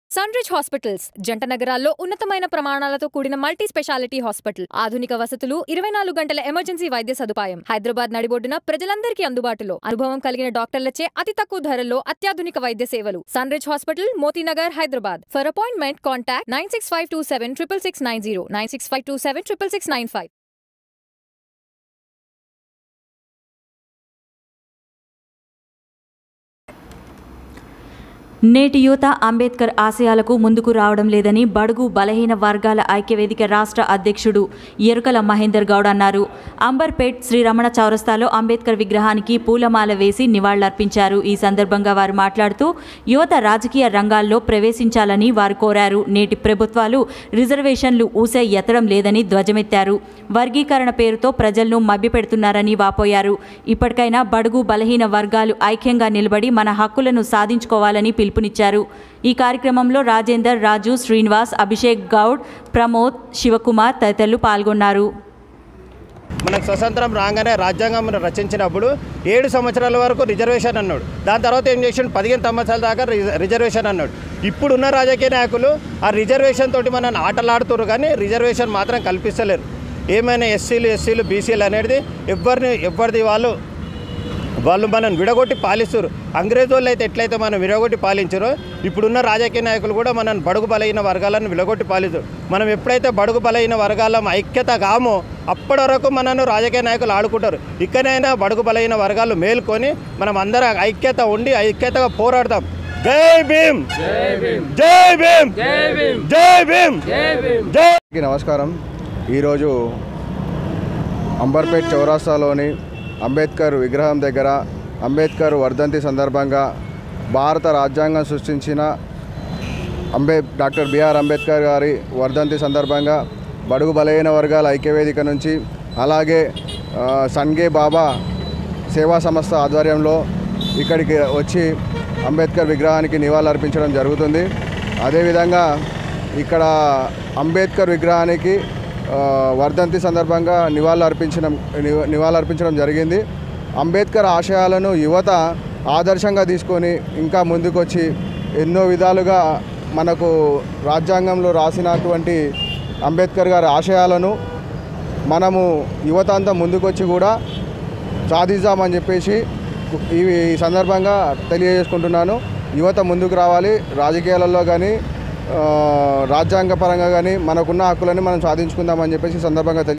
Sunrich hospitals జంట నగరాల్లో ఉన్నతమైన ప్రమాణాలతో కూడిన మల్టీ స్పెషాలిటీ హాస్పిటల్ ఆధునిక వసతులు ఇరవై నాలుగు గంటల ఎమర్జెన్సీ వైద్య సదుపాయం హైదరాబాద్ నడిబొడ్డున ప్రజలందరికీ అందుబాటులో అనుభవం కలిగిన డాక్టర్లచే అతి తక్కువ ధరల్లో అత్యాధునిక వైద్య సేవలు Sunrich hospital Motinagar Hyderabad for appointment contact nine six five two seven triple six nine zero nine six five two seven triple six nine five నేటి యువత అంబేద్కర్ ఆశయాలకు ముందుకు రావడం లేదని బడుగు బలహీన వర్గాల ఐక్యవేదిక రాష్ట్ర అధ్యక్షుడు ఎరుకల మహేందర్ గౌడ్ అన్నారు అంబర్పేట్ శ్రీ రమణ చౌరస్తాలో అంబేద్కర్ విగ్రహానికి పూలమాల వేసి నివాళులర్పించారు ఈ సందర్భంగా వారు మాట్లాడుతూ యువత రాజకీయ రంగాల్లో ప్రవేశించాలని వారు కోరారు నేటి ప్రభుత్వాలు రిజర్వేషన్లు ఊసే ఎత్తడం లేదని ధ్వజమెత్తారు వర్గీకరణ పేరుతో ప్రజలను మభ్యపెడుతున్నారని వాపోయారు ఇప్పటికైనా బడుగు బలహీన వర్గాలు ఐక్యంగా నిలబడి మన హక్కులను సాధించుకోవాలని పిలుపునిచ్చారు ఈ కార్యక్రమంలో రాజేందర్ రాజు శ్రీనివాస్ అభిషేక్ గౌడ్ ప్రమోద్ శివకుమార్ తదితరులు పాల్గొన్నారు మనకు స్వతంత్రం రాగానే రాజ్యాంగం రచించినప్పుడు ఏడు సంవత్సరాల వరకు రిజర్వేషన్ అన్నాడు దాని తర్వాత ఏం చేసిండు పదిహేను సంవత్సరాల దాకా రిజ- రిజర్వేషన్ అన్నాడు ఇప్పుడున్న రాజకీయ నాయకులు ఆ రిజర్వేషన్ తోటి మనల్ని ఆటలాడుతున్నారు కానీ రిజర్వేషన్ మాత్రం కల్పిస్తలేరు ఏమైనా ఎస్సీలు ఎస్సీలు బీసీలు అనేది ఎవరిని ఎవరిది వాళ్ళు వాళ్ళు మనం విడగొట్టి పాలిస్తారు అంగ్రేజ్ వాళ్ళు అయితే ఎట్లయితే మనం విడగొట్టి పాలించారో ఇప్పుడున్న రాజకీయ నాయకులు కూడా మనం బడుగు బలైన వర్గాలను విడగొట్టి పాలిస్తారు మనం ఎప్పుడైతే బడుగు బలైన వర్గాల ఐక్యత కామో అప్పటి వరకు మనను రాజకీయ నాయకులు ఆడుకుంటారు ఇక్కడైనా బడుగు బలైన వర్గాలు మేల్కొని మనం అందరం ఐక్యత ఉండి ఐక్యతగా పోరాడతాం జై భీమ్ జై భీమ్ జై భీమ్ జై అందరికీ నమస్కారం ఈరోజు అంబర్పేట్ చౌరాస్తాలోని అంబేద్కర్ విగ్రహం దగ్గర అంబేద్కర్ వర్ధంతి సందర్భంగా భారత రాజ్యాంగం సృష్టించిన అంబే డాక్టర్ బిఆర్ అంబేద్కర్ గారి వర్ధంతి సందర్భంగా బడుగు బలహీన వర్గాల ఐక్యవేదిక నుంచి అలాగే ఆ, సన్గే బాబా సేవా సంస్థ ఆధ్వర్యంలో ఇక్కడికి వచ్చి అంబేద్కర్ విగ్రహానికి నివాళులర్పించడం జరుగుతుంది అదేవిధంగా ఇక్కడ అంబేద్కర్ విగ్రహానికి ఆ, వర్ధంతి సందర్భంగా నివాళులు అర్పించడం నివా- నివాళులు అర్పించడం జరిగింది అంబేద్కర్ ఆశయాలను యువత ఆదర్శంగా తీసుకొని ఇంకా ముందుకొచ్చి ఎన్నో విధాలుగా మనకు రాజ్యాంగంలో రాసినటువంటి అంబేద్కర్ గారి ఆశయాలను మనము యువత అంతా ముందుకొచ్చి కూడా సాధిద్దామని చెప్పేసి ఈ ఈ సందర్భంగా తెలియజేసుకుంటున్నాను యువత ముందుకు రావాలి రాజకీయాలలో కానీ రాజ్యాంగ పరంగా కానీ మనకున్న హక్కులని మనం సాధించుకుందామని చెప్పేసి ఈ సందర్భంగా తెలియ